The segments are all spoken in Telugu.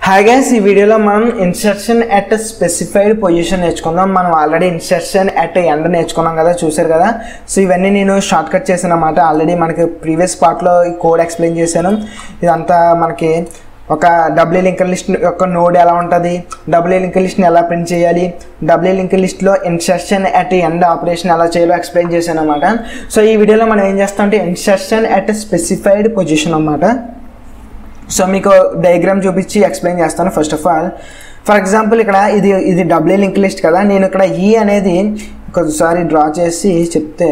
హాయ్ గైస్ ఈ వీడియోలో మనం ఇన్సర్షన్ అట్ స్పెసిఫైడ్ పొజిషన్ నేర్చుకుందాం మనం ఆల్రెడీ ఇన్సర్షన్ అట్ ఎండ్ నేర్చుకున్నాం కదా చూసారు కదా సో ఇవన్నీ నేను షార్ట్ కట్ చేశాను అనమాట ఆల్రెడీ మనకి ప్రీవియస్ పార్ట్లో ఈ కోడ్ ఎక్స్ప్లెయిన్ చేశాను ఇదంతా మనకి ఒక డబ్ల్యూ లింక్ లిస్ట్ యొక్క నోడ్ ఎలా ఉంటుంది డబ్ల్యూ లింక్ లిస్ట్ని ఎలా ప్రింట్ చేయాలి డబ్ల్యూ లింక్ లిస్ట్లో ఇన్సర్షన్ అట్ ఎండ్ ఆపరేషన్ ఎలా చేయాలో ఎక్స్ప్లెయిన్ చేశాను అనమాట సో ఈ వీడియోలో మనం ఏం చేస్తాం అంటే ఇన్సర్షన్ అట్ స్పెసిఫైడ్ పొజిషన్ అన్నమాట సో మీకు డయాగ్రామ్ చూపించి ఎక్స్ప్లెయిన్ చేస్తాను first of all for example ఇక్కడ ఇది ఇది డబ్ల్యూ లింక్ లిస్ట్ కదా నేను ఇక్కడ ఈ అనేది ఒకసారి డ్రా చేసి చెప్తే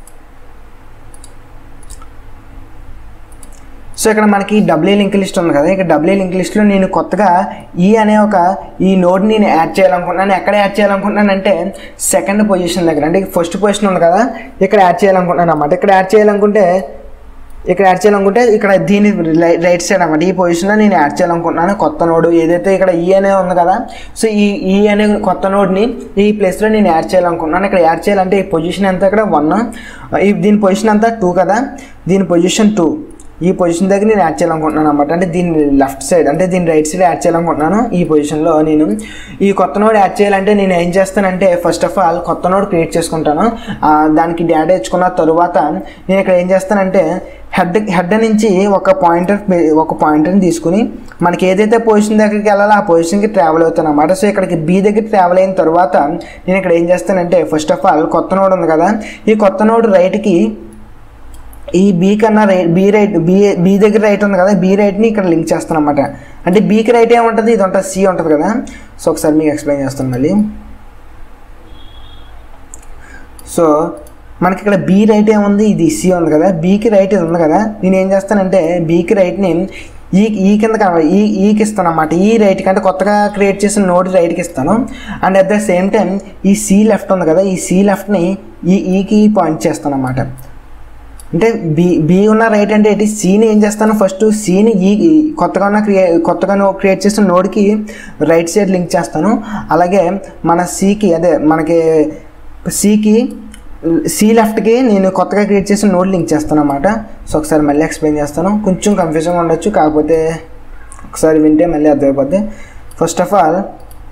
సో ఇక్కడ మనకి డబ్ల్యూ లింక్ లిస్ట్ ఉంది కదా ఇక్కడ డబ్ల్యూ లింక్ లిస్ట్లో నేను కొత్తగా ఈ అనే ఒక ఈ నోడ్ నేను యాడ్ చేయాలనుకుంటున్నాను ఎక్కడ యాడ్ చేయాలనుకుంటున్నాను అంటే సెకండ్ పొజిషన్ దగ్గర అంటే ఫస్ట్ పొజిషన్ ఉంది కదా ఇక్కడ యాడ్ చేయాలనుకుంటున్నాను అన్నమాట ఇక్కడ యాడ్ చేయాలనుకుంటే ఇక్కడ యాడ్ చేయాలనుకుంటే ఇక్కడ దీని రైట్ సైడ్ అనమాట ఈ పొజిషన్లో నేను యాడ్ చేయాలనుకుంటున్నాను కొత్త నోడ్ ఏదైతే ఇక్కడ ఈ అనే ఉంది కదా సో ఈ ఈ అనే కొత్త నోడ్ని ఈ ప్లేస్లో నేను యాడ్ చేయాలనుకుంటున్నాను ఇక్కడ యాడ్ చేయాలంటే ఈ పొజిషన్ ఎంత ఇక్కడ వన్ ఈ దీని పొజిషన్ అంతా టూ కదా దీని పొజిషన్ టూ ఈ పొజిషన్ దగ్గర నేను యాడ్ చేయాలనుకుంటున్నాను అనమాట అంటే దీని లెఫ్ట్ సైడ్ అంటే దీని రైట్ సైడ్ యాడ్ చేయాలనుకుంటున్నాను ఈ పొజిషన్లో నేను ఈ కొత్త నోడ్ యాడ్ చేయాలంటే నేను ఏం చేస్తానంటే ఫస్ట్ ఆఫ్ ఆల్ కొత్త నోడ్ క్రియేట్ చేసుకుంటాను ఆ, దానికి డేటా ఇచ్చుకున్న తరువాత నేను ఇక్కడ ఏం చేస్తానంటే హెడ్ హెడ్ నుంచి ఒక పాయింటర్ ఒక పాయింటర్ని తీసుకుని మనకి ఏదైతే పొజిషన్ దగ్గరికి వెళ్ళాలో ఆ పొజిషన్కి ట్రావెల్ అవుతాను అనమాట సో ఇక్కడికి బీ దగ్గర ట్రావెల్ అయిన తర్వాత నేను ఇక్కడ ఏం చేస్తానంటే ఫస్ట్ ఆఫ్ ఆల్ కొత్త నోడ్ ఉంది కదా ఈ కొత్త నోడ్ రైట్కి ఈ బీ కన్నా right B right B B దగ్గర రైట్ ఉంది కదా బీ రైట్ని ఇక్కడ లింక్ చేస్తాను అనమాట అంటే బీకి రైట్ ఏముంటుంది ఇది ఉంటుంది సి ఉంటుంది కదా సో ఒకసారి మీకు ఎక్స్ప్లెయిన్ చేస్తాను మళ్ళీ సో మనకి ఇక్కడ బీ రైట్ ఏముంది ఇది సి ఉంది కదా బీకి రైట్ ఇది ఉంది కదా నేను ఏం చేస్తానంటే బీకి రైట్ని ఈ ఈ కింద కనబడి ఈ ఈకి ఇస్తాను అన్నమాట ఈ రైట్కి అంటే కొత్తగా క్రియేట్ చేసిన నోట్ రైట్కి ఇస్తాను and at the same time ఈ సి లెఫ్ట్ ఉంది కదా ఈ సి లెఫ్ట్ని ఈ ఈకి పాయింట్ చేస్తాను అన్నమాట అంటే బి బి ఉన్న రైట్ అంటే ఏంటి సీని ఏం చేస్తాను ఫస్ట్ సీని ఈ ఈ కొత్తగా ఉన్న క్రియే కొత్తగా క్రియేట్ చేసిన నోడ్కి రైట్ సైడ్ లింక్ చేస్తాను అలాగే మన సికి అదే మనకి సికి సి లెఫ్ట్కి నేను కొత్తగా క్రియేట్ చేసిన నోడ్ లింక్ చేస్తాను అనమాట సో ఒకసారి మళ్ళీ ఎక్స్ప్లెయిన్ చేస్తాను కొంచెం కన్ఫ్యూజన్గా ఉండొచ్చు కాకపోతే ఒకసారి వింటే మళ్ళీ అర్థమైపోద్ది ఫస్ట్ ఆఫ్ ఆల్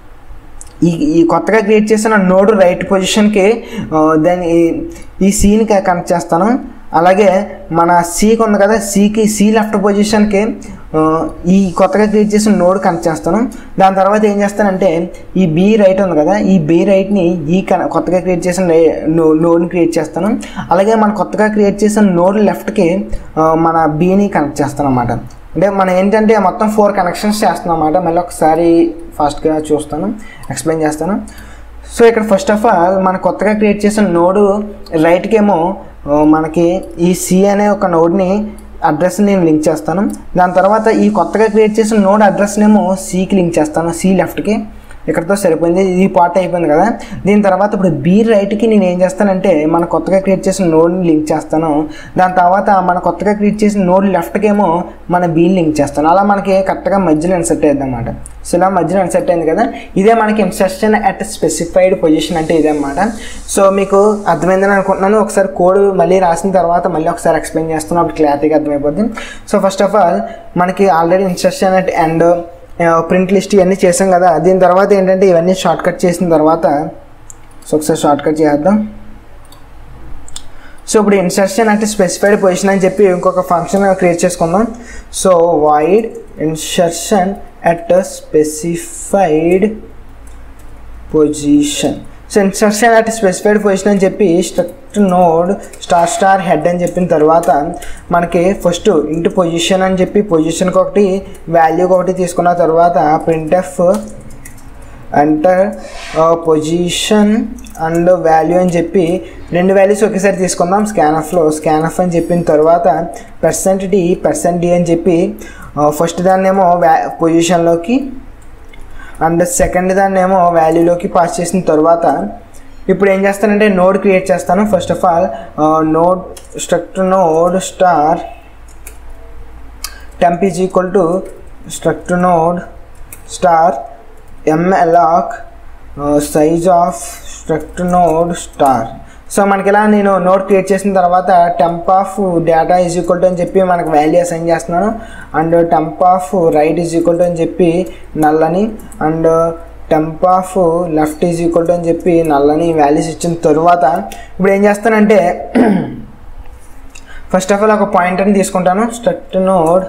ఈ ఈ కొత్తగా క్రియేట్ చేసిన నోడ్ రైట్ పొజిషన్కి దాని ఈ- ఈ సీని కనెక్ట్ చేస్తాను అలాగే మన సీకి ఉంది కదా సీకి సి లెఫ్ట్ పొజిషన్కి ఆ, ఈ కొత్తగా క్రియేట్ చేసిన నోడ్ కనెక్ట్ చేస్తాను దాని తర్వాత ఏం చేస్తానంటే ఈ బి రైట్ ఉంది కదా ఈ బి రైట్ని ఈ కన కొత్తగా క్రియేట్ చేసిన రై- నో- నోడ్ని క్రియేట్ చేస్తాను అలాగే మన కొత్తగా క్రియేట్ చేసిన నోడ్ లెఫ్ట్కి ఆ, మన బీని కనెక్ట్ చేస్తాను అన్నమాట అంటే మనం ఏంటంటే మొత్తం ఫోర్ కనెక్షన్స్ చేస్తున్నాం అన్నమాట మళ్ళీ ఒకసారి ఫాస్ట్గా చూస్తాను ఎక్స్ప్లెయిన్ చేస్తాను సో ఇక్కడ ఫస్ట్ ఆఫ్ ఆల్ మన కొత్తగా క్రియేట్ చేసిన నోడు రైట్కి ఏమో ఆ, మనకి ఈ సి అనే ఒక నోడ్ని అడ్రస్ని నేను లింక్ చేస్తాను దాని తర్వాత ఈ కొత్తగా క్రియేట్ చేసిన నోడ్ అడ్రస్నేమో సికి లింక్ చేస్తాను సి లెఫ్ట్కి ఇక్కడతో సరిపోయింది ఇది పార్ట్ అయిపోయింది కదా దీని తర్వాత ఇప్పుడు బీ రైట్కి నేను ఏం చేస్తానంటే మన కొత్తగా క్రియేట్ చేసిన నోడ్ని లింక్ చేస్తాను దాని తర్వాత మన కొత్తగా క్రియేట్ చేసిన నోడ్ లెఫ్ట్కి ఏమో మన బీని లింక్ చేస్తాను అలా మనకి కరెక్ట్గా మధ్యలో ఇన్సెట్ అయ్యింది అనమాట సో ఇలా మధ్యలో ఇన్సెట్ అయింది కదా ఇదే మనకి ఇన్సెషన్ అట్ స్పెసిఫైడ్ పొజిషన్ అంటే ఇదే అనమాట సో మీకు అర్థమైందని అనుకుంటున్నాను ఒకసారి కోడ్ మళ్ళీ రాసిన తర్వాత మళ్ళీ ఒకసారి ఎక్స్ప్లెయిన్ చేస్తాను అప్పుడు క్లారిటీగా అర్థమైపోద్ది సో ఫస్ట్ ఆఫ్ ఆల్ మనకి already insertion at end print list ఇవన్నీ చేసాం కదా దీని తర్వాత ఏంటంటే ఇవన్నీ షార్ట్ కట్ చేసిన తర్వాత సో ఒకసారి షార్ట్ కట్ చేద్దాం సో ఇప్పుడు ఇన్సర్షన్ అంటే స్పెసిఫైడ్ పొజిషన్ అని చెప్పి ఇంకొక ఫంక్షన్ క్రియేట్ చేసుకుందాం so void insertion at specified position so instruction at specified position అని చెప్పి struct node star star head అని చెప్పిన తర్వాత మనకి ఫస్ట్ ఇంటి పొజిషన్ అని చెప్పి పొజిషన్కి ఒకటి వాల్యూకి ఒకటి తీసుకున్న తర్వాత printf enter position and value అని చెప్పి రెండు వాల్యూస్ ఒకేసారి తీసుకుందాం స్కానఫ్లో స్కానఫ్ అని చెప్పిన తర్వాత పర్సెంట్ డి పర్సెంట్ డి అని చెప్పి ఫస్ట్ దాన్నేమో వ్యా పొజిషన్లోకి అండ్ సెకండ్ దాన్ని ఏమో వాల్యూలోకి పాస్ చేసిన తర్వాత ఇప్పుడు ఏం చేస్తానంటే నోడ్ క్రియేట్ చేస్తాను first of all node struct node star temp is equal to struct node star malloc size of struct node star so మనకి ఇలా నేను నోట్ క్రియేట్ చేసిన తర్వాత temp of data is equal to అని చెప్పి మనకు వాల్యూ అసైన్ చేస్తున్నాను and temp of right is equal to అని చెప్పి నల్లని and temp of left is equal to అని చెప్పి నల్లని వాల్యూస్ ఇచ్చిన తర్వాత ఇప్పుడు ఏం చేస్తానంటే ఫస్ట్ ఆఫ్ ఆల్ ఒక పాయింటర్ని తీసుకుంటాను స్టట్ node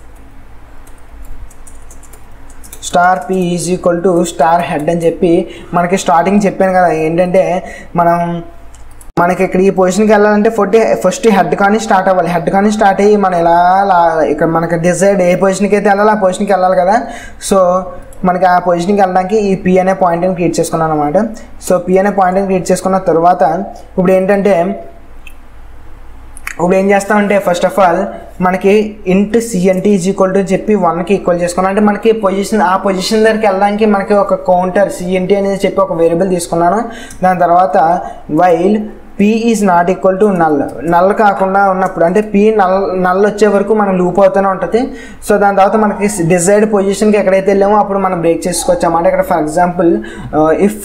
star P is equal to star head అని చెప్పి మనకి స్టార్టింగ్ చెప్పాను కదా ఏంటంటే మనం మనకి ఇక్కడ ఈ పొజిషన్కి వెళ్ళాలంటే ఫస్ట్ ఫస్ట్ హెడ్ కానీ స్టార్ట్ అవ్వాలి హెడ్ కానీ స్టార్ట్ అయ్యి మనం ఎలా లా- ఇక్కడ మనకి డిసైడ్ ఏ పొజిషన్కి అయితే వెళ్ళాలి ఆ పొజిషన్కి వెళ్ళాలి కదా సో మనకి ఆ పొజిషన్కి వెళ్ళడానికి ఈ పి అనే పాయింట్ని క్రియేట్ చేసుకున్నాను అనమాట సో పి అనే పాయింట్ని క్రియేట్ చేసుకున్న తర్వాత ఇప్పుడు ఏంటంటే ఇప్పుడు ఏం చేస్తామంటే ఫస్ట్ ఆఫ్ ఆల్ మనకి ఇంట్ సిఎన్టీ ఈజ్ ఈక్వల్ టు చెప్పి వన్కి ఈక్వల్ చేసుకున్నాం అంటే మనకి పొజిషన్ ఆ పొజిషన్ దగ్గరికి వెళ్ళడానికి మనకి ఒక కౌంటర్ సిఎన్టీ అనేది చెప్పి ఒక వేరియబుల్ తీసుకున్నాను దాని తర్వాత while P is not equal to null null కాకుండా ఉన్నప్పుడు అంటే పి నల్ నల్ వచ్చే వరకు మనం లూప్ అవుతూనే ఉంటుంది సో దాని తర్వాత మనకి డిజైర్డ్ పొజిషన్కి ఎక్కడైతే వెళ్ళామో అప్పుడు మనం బ్రేక్ చేసుకోవచ్చు అన్నమాట ఇక్కడ for example if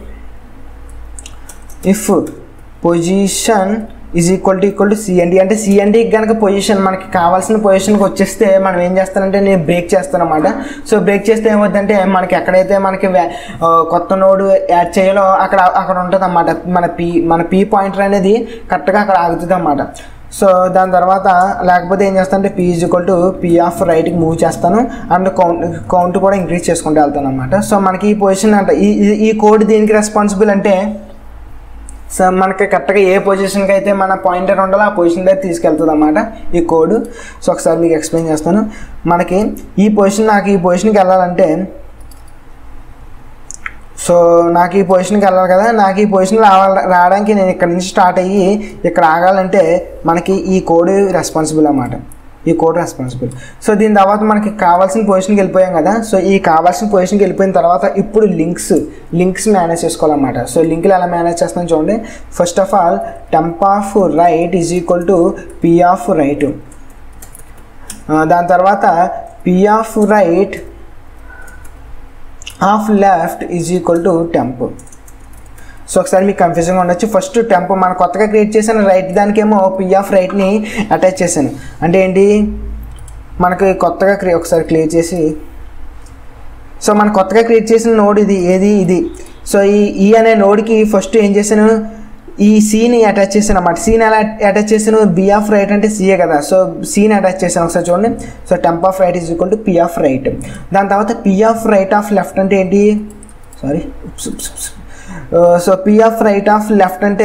if position is equal to equal to CND అంటే సిఎన్డికి కనుక పొజిషన్ మనకి కావాల్సిన పొజిషన్కి వచ్చేస్తే మనం ఏం చేస్తానంటే నేను బ్రేక్ చేస్తాను అనమాట సో బ్రేక్ చేస్తే ఏమవుతుందంటే మనకి ఎక్కడైతే మనకి వా- ఆ, కొత్త నోడు యాడ్ చేయాలో అక్కడ అక్కడ ఉంటుంది అన్నమాట మన పీ మన పీ పాయింటర్ అనేది కరెక్ట్గా అక్కడ ఆగుతుంది అన్నమాట సో దాని తర్వాత లేకపోతే ఏం చేస్తానంటే P is equal to P of రైట్కి మూవ్ చేస్తాను అండ్ కౌంట్ కౌంట్ కూడా ఇంక్రీజ్ చేసుకుంటూ వెళ్తాను అనమాట సో మనకి ఈ పొజిషన్ అంటే ఈ ఈ- ఈ కోడ్ దీనికి రెస్పాన్సిబుల్ అంటే సో మనకి కరెక్ట్గా ఏ పొజిషన్కి అయితే మన పాయింటర్ ఉండాలో ఆ పొజిషన్ దగ్గర తీసుకెళ్తుంది అన్నమాట ఈ కోడ్ సో ఒకసారి మీకు ఎక్స్ప్లెయిన్ చేస్తాను మనకి ఈ పొజిషన్ నాకు ఈ పొజిషన్కి వెళ్ళాలంటే సో నాకు ఈ పొజిషన్కి వెళ్ళాలి కదా నాకు ఈ పొజిషన్ రావాలి రావడానికి నేను ఇక్కడ నుంచి స్టార్ట్ అయ్యి ఇక్కడ ఆగాలంటే మనకి ఈ కోడ్ రెస్పాన్సిబుల్ అన్నమాట ఈ కోడ్ రెస్పాన్సిబుల్ సో దీని తర్వాత మనకి కావాల్సిన పొజిషన్కి వెళ్ళిపోయాం కదా సో ఈ కావాల్సిన పొజిషన్కి వెళ్ళిపోయిన తర్వాత ఇప్పుడు లింక్స్ లింక్స్ మేనేజ్ చేసుకోవాలన్నమాట సో లింక్లు ఎలా మేనేజ్ చేస్తాను చూడండి first of all temp of right is equal to P of right దాని తర్వాత P of right of left is equal to temp so ఒకసారి మీకు కన్ఫ్యూజన్గా ఉండొచ్చు ఫస్ట్ టెంప్ మనం కొత్తగా క్రియేట్ చేసిన రైట్ దానికేమో పి ఆఫ్ రైట్ని అటాచ్ చేశాను అంటే ఏంటి మనకి కొత్తగా క్రియ ఒకసారి క్లియర్ చేసి సో మనం కొత్తగా క్రియేట్ చేసిన నోడ్ ఇది ఏది ఇది సో ఈ ఈ అనే నోడ్కి ఫస్ట్ ఏం చేశాను ఈ సీని అటాచ్ చేశాను అన్నమాట సీన్ ఎలా అటాచ్ చేశాను బి ఆఫ్ రైట్ అంటే సీఏ కదా సో సీని అటాచ్ చేశాను ఒకసారి చూడండి so temp of right is equal to P of right దాని తర్వాత P of right of left అంటే ఏంటి sorry so P of right of left అంటే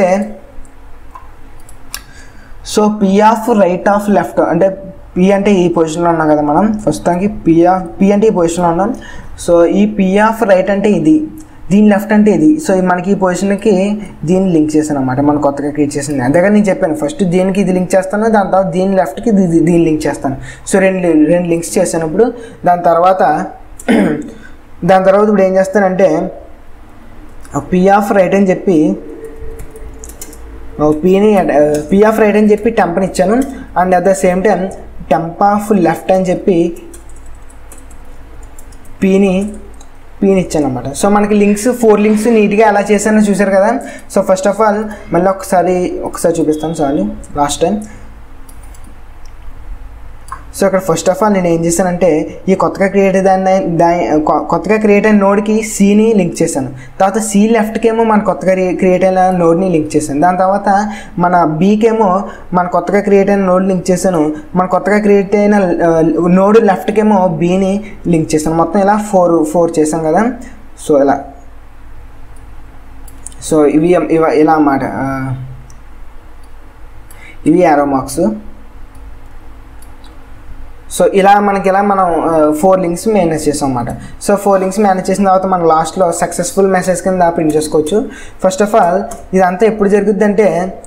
so P of right of left అంటే పి అంటే ఈ పొజిషన్లో ఉన్నాం కదా మనం ప్రస్తుతానికి పి ఆఫ్ పి అంటే ఈ పొజిషన్లో ఉన్నాం సో ఈ పి ఆఫ్ రైట్ అంటే ఇది దీని లెఫ్ట్ అంటే ఇది సో మనకి ఈ పొజిషన్కి దీన్ని లింక్ చేశాను అనమాట మనం కొత్తగా క్రియేట్ చేసింది అంతేగా నేను చెప్పాను ఫస్ట్ దీనికి ఇది లింక్ చేస్తాను దాని తర్వాత దీని లెఫ్ట్కి ఇది దీన్ని లింక్ చేస్తాను సో రెండు రెండు లింక్స్ చేశాను ఇప్పుడు దాని తర్వాత దాని తర్వాత ఇప్పుడు ఏం చేస్తానంటే పి ఆఫ్ రైట్ అని చెప్పి పీని పీ ఆఫ్ రైట్ అని చెప్పి టెంప్ని ఇచ్చాను and at the same time temp of left అని చెప్పి పీని పీని ఇచ్చాను అనమాట సో మనకి లింక్స్ ఫోర్ లింక్స్ నీట్గా ఎలా చేశానో చూసారు కదా సో ఫస్ట్ ఆఫ్ ఆల్ మళ్ళీ ఒకసారి ఒకసారి చూపిస్తాను చాలు లాస్ట్ టైం సో ఇక్కడ ఫస్ట్ ఆఫ్ ఆల్ నేను ఏం చేశానంటే ఈ కొత్తగా క్రియేట్ దాన్ని దాని కొ- కొత్తగా క్రియేట్ అయిన నోడ్కి సీని లింక్ చేశాను తర్వాత సి లెఫ్ట్కేమో మన కొత్తగా క్రియేట్ అయిన నోడ్ని లింక్ చేశాను దాని తర్వాత మన బీకేమో మన కొత్తగా క్రియేట్ అయిన నోడ్ లింక్ చేశాను మన కొత్తగా క్రియేట్ అయిన నోడ్ లెఫ్ట్కేమో బీని లింక్ చేశాను మొత్తం ఇలా ఫోర్ ఫోర్ చేశాను కదా సో ఇలా సో ఇవి ఇవ ఇలా అన్నమాట ఆ, ఇవి యారో మార్క్స్ సో ఇలా మనకి ఇలా మనం ఫోర్ లింక్స్ మేనేజ్ చేసాం అన్నమాట సో ఫోర్ లింక్స్ మేనేజ్ చేసిన తర్వాత మనం లాస్ట్లో సక్సెస్ఫుల్ మెసేజ్ కింద ప్రింట్ చేసుకోవచ్చు ఫస్ట్ ఆఫ్ ఆల్ ఇదంతా ఎప్పుడు జరుగుద్ది అంటే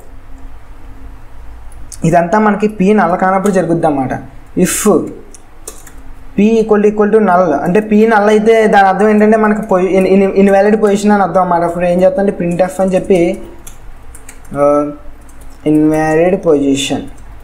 ఇదంతా మనకి పీ నల్ల కానప్పుడు జరుగుద్ది అన్నమాట if P equal to equal to null అంటే పీ నల్ అయితే దాని అర్థం ఏంటంటే మనకి పొయి ఇన్వాలిడ్ పొజిషన్ అని అర్థం అన్నమాట అప్పుడు ఏం చేస్తాం అంటే ప్రింట్ ఎఫ్ అని చెప్పి ఇన్వాలిడ్ పొజిషన్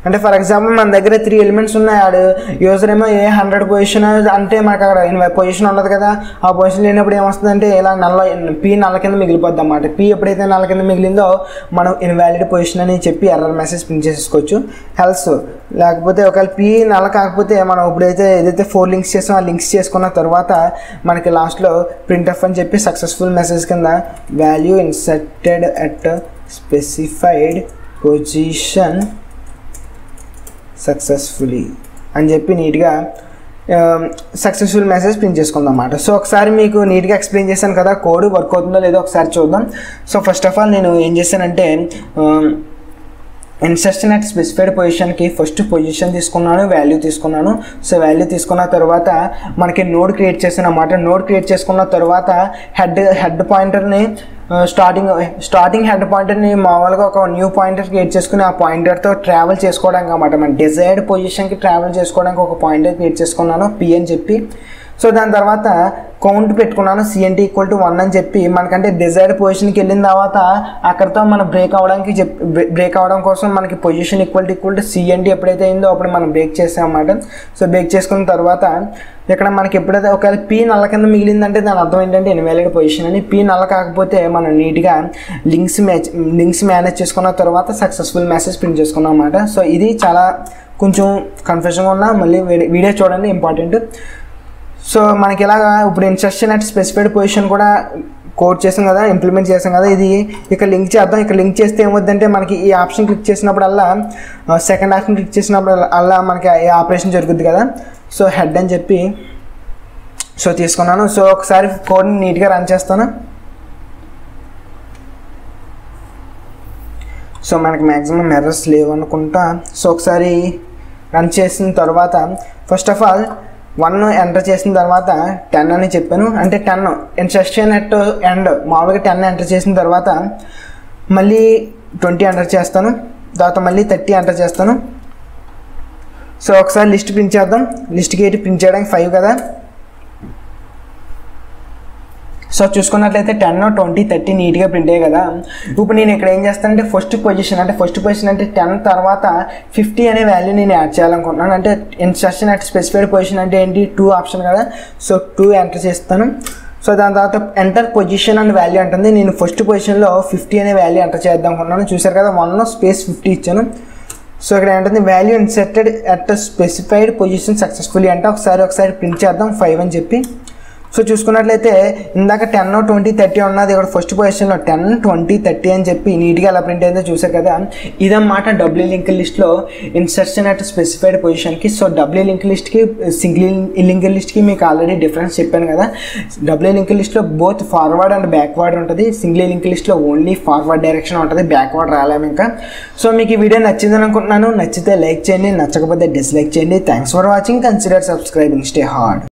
అంటే ఫర్ ఎగ్జాంపుల్ మన దగ్గర త్రీ ఎలిమెంట్స్ ఉన్నాయి ఆడు యూజర్ ఏమో ఏ హండ్రెడ్ పొజిషన్ అంటే మనకు అక్కడ పొజిషన్ ఉండదు కదా ఆ పొజిషన్ లేనప్పుడు ఏమొస్తుందంటే ఇలా నల్ల పీ నల్ల కింద మిగిలిపోద్ది అన్నమాట పీ ఎప్పుడైతే నల్ల కింద మిగిలిందో మనం ఇన్వాలిడ్ పొజిషన్ అని చెప్పి ఎర్రర్ మెసేజ్ ప్రింట్ చేసేసుకోవచ్చు హెల్స్ లేకపోతే ఒకవేళ పీ నల్ల కాకపోతే మనం ఇప్పుడైతే ఏదైతే ఫోర్ లింక్స్ చేసామో ఆ లింక్స్ చేసుకున్న తర్వాత మనకి లాస్ట్లో ప్రింట్ ఎఫ్ అని చెప్పి సక్సెస్ఫుల్ మెసేజ్ కింద value inserted at specified position successfully అని చెప్పి నీట్గా సక్సెస్ఫుల్ మెసేజ్ ప్రింట్ చేసుకుందాం అన్నమాట సో ఒకసారి మీకు నీట్గా ఎక్స్ప్లెయిన్ చేశాను కదా కోడ్ వర్క్ అవుతుందో లేదో ఒకసారి చూద్దాం సో ఫస్ట్ ఆఫ్ ఆల్ నేను ఏం చేశానంటే ఇన్సర్షన్ అట్ స్పెసిఫైడ్ పొజిషన్కి ఫస్ట్ పొజిషన్ తీసుకున్నాను వాల్యూ తీసుకున్నాను సో వాల్యూ తీసుకున్న తర్వాత మనకి నోడ్ క్రియేట్ చేసాను అన్నమాట నోడ్ క్రియేట్ చేసుకున్న తర్వాత హెడ్ హెడ్ పాయింటర్ని స్టార్టింగ్ స్టార్టింగ్ హెడ్ పాయింటర్ని మామూలుగా ఒక న్యూ పాయింటర్ క్రియేట్ చేసుకుని ఆ పాయింటర్తో ట్రావెల్ చేసుకోవడానికి అనమాట మన డిజైర్డ్ పొజిషన్కి ట్రావెల్ చేసుకోవడానికి ఒక పాయింటర్ క్రియేట్ చేసుకున్నాను పి అని చెప్పి సో దాని తర్వాత కౌంట్ పెట్టుకున్నాను సిఎన్టీ ఈక్వల్ టు వన్ అని చెప్పి మనకంటే డిజైర్డ్ పొజిషన్కి వెళ్ళిన తర్వాత అక్కడితో మనం బ్రేక్ అవ్వడానికి చెప్ బ్రేక్ అవ్వడం కోసం మనకి position equal to equal to CNT ఎప్పుడైతే అయిందో అప్పుడు మనం బ్రేక్ చేసాం అన్నమాట సో బ్రేక్ చేసుకున్న తర్వాత ఇక్కడ మనకి ఎప్పుడైతే ఒకవేళ పీ నల్ల కింద మిగిలిందంటే దాని అర్థం ఏంటంటే ఇన్వాలిడ్ పొజిషన్ అని పీ నల్ల కాకపోతే మనం నీట్గా లింక్స్ మ్యాచ్ లింక్స్ మేనేజ్ చేసుకున్న తర్వాత సక్సెస్ఫుల్ మెసేజ్ ప్రింట్ చేసుకున్నాం అన్నమాట సో ఇది చాలా కొంచెం కన్ఫ్యూజన్గా ఉన్నా మళ్ళీ వీడియో చూడండి ఇంపార్టెంట్ సో మనకి ఇలాగా ఇప్పుడు ఇన్స్ట్రక్షన్ అట్ స్పెసిఫైడ్ పొజిషన్ కూడా కోడ్ చేసాం కదా ఇంప్లిమెంట్ చేసాం కదా ఇది ఇక్కడ లింక్ చేద్దాం ఇక్కడ లింక్ చేస్తే ఏమవుద్దంటే మనకి ఈ ఆప్షన్ క్లిక్ చేసినప్పుడల్లా సెకండ్ ఆప్షన్ క్లిక్ చేసినప్పుడు అలా మనకి ఈ ఆపరేషన్ జరుగుద్ది కదా సో హెడ్ అని చెప్పి సో తీసుకున్నాను సో ఒకసారి కోడ్ని నీట్గా రన్ చేస్తాను సో మనకి మ్యాక్సిమం ఎర్రర్స్ లేవు అనుకుంటా సో ఒకసారి రన్ చేసిన తర్వాత first of all one enter చేసిన తర్వాత టెన్ అని చెప్పాను అంటే టెన్ ఇన్సెషన్ ఎట్ ఎండ్ మామూలుగా టెన్ ఎంటర్ చేసిన తర్వాత మళ్ళీ ట్వంటీ ఎంటర్ చేస్తాను తర్వాత మళ్ళీ థర్టీ ఎంటర్ చేస్తాను సో ఒకసారి లిస్ట్ ప్రింట్ చేద్దాం లిస్ట్కి ఏంటి ప్రింట్ చేయడానికి ఫైవ్ కదా సో చూసుకున్నట్లయితే టెన్ ట్వంటీ థర్టీ నీట్గా ప్రింట్ అయ్యాయి కదా ఇప్పుడు నేను ఇక్కడ ఏం చేస్తానంటే ఫస్ట్ పొజిషన్ అంటే ఫస్ట్ పొజిషన్ అంటే టెన్ తర్వాత ఫిఫ్టీ అనే వాల్యూ నేను యాడ్ చేయాలనుకుంటున్నాను అంటే ఇన్స్ట్రక్షన్ అట్ స్పెసిఫైడ్ పొజిషన్ అంటే ఏంటి టూ ఆప్షన్ కదా సో టూ ఎంటర్ చేస్తాను సో దాని తర్వాత ఎంటర్ పొజిషన్ అండ్ వాల్యూ అంటుంది నేను ఫస్ట్ పొజిషన్లో ఫిఫ్టీ అనే వాల్యూ ఎంటర్ చేద్దాం అనుకున్నాను చూసారు కదా వన్ స్పేస్ ఫిఫ్టీ ఇచ్చాను సో ఇక్కడ ఏంటంటే value inserted at specified position successfully అంటే ఒకసారి ఒకసారి ప్రింట్ చేద్దాం ఫైవ్ అని చెప్పి సో చూసుకున్నట్లయితే ఇందాక టెన్ ట్వంటీ థర్టీ ఉన్నది ఇక్కడ ఫస్ట్ పొజిషన్లో టెన్ ట్వంటీ థర్టీ అని చెప్పి నీట్గా ఎలా ప్రింట్ అయిందో చూసారు కదా ఇదన్నమాట డబ్ల్యూ లింక్ లిస్ట్లో ఇన్సర్షన్ అట్ స్పెసిఫైడ్ పొజిషన్కి సో డబ్ల్యూ లింక్ లిస్ట్కి సింగిల్ లింక్ లిస్ట్కి మీకు ఆల్రెడీ డిఫరెన్స్ చెప్పాను కదా డబ్ల్యూ లింక్ లిస్ట్లో బోత్ ఫార్వర్డ్ అండ్ బ్యాక్వర్డ్ ఉంటుంది సింగిల్ లింక్ లిస్ట్లో ఓన్లీ ఫార్వర్డ్ డైరెక్షన్ ఉంటుంది బ్యాక్వర్డ్ రాలేము ఇంకా సో మీకు ఈ వీడియో నచ్చిందని అనుకుంటున్నాను నచ్చితే లైక్ చేయండి నచ్చకపోతే డిస్లైక్ చేయండి thanks for watching consider subscribing stay hard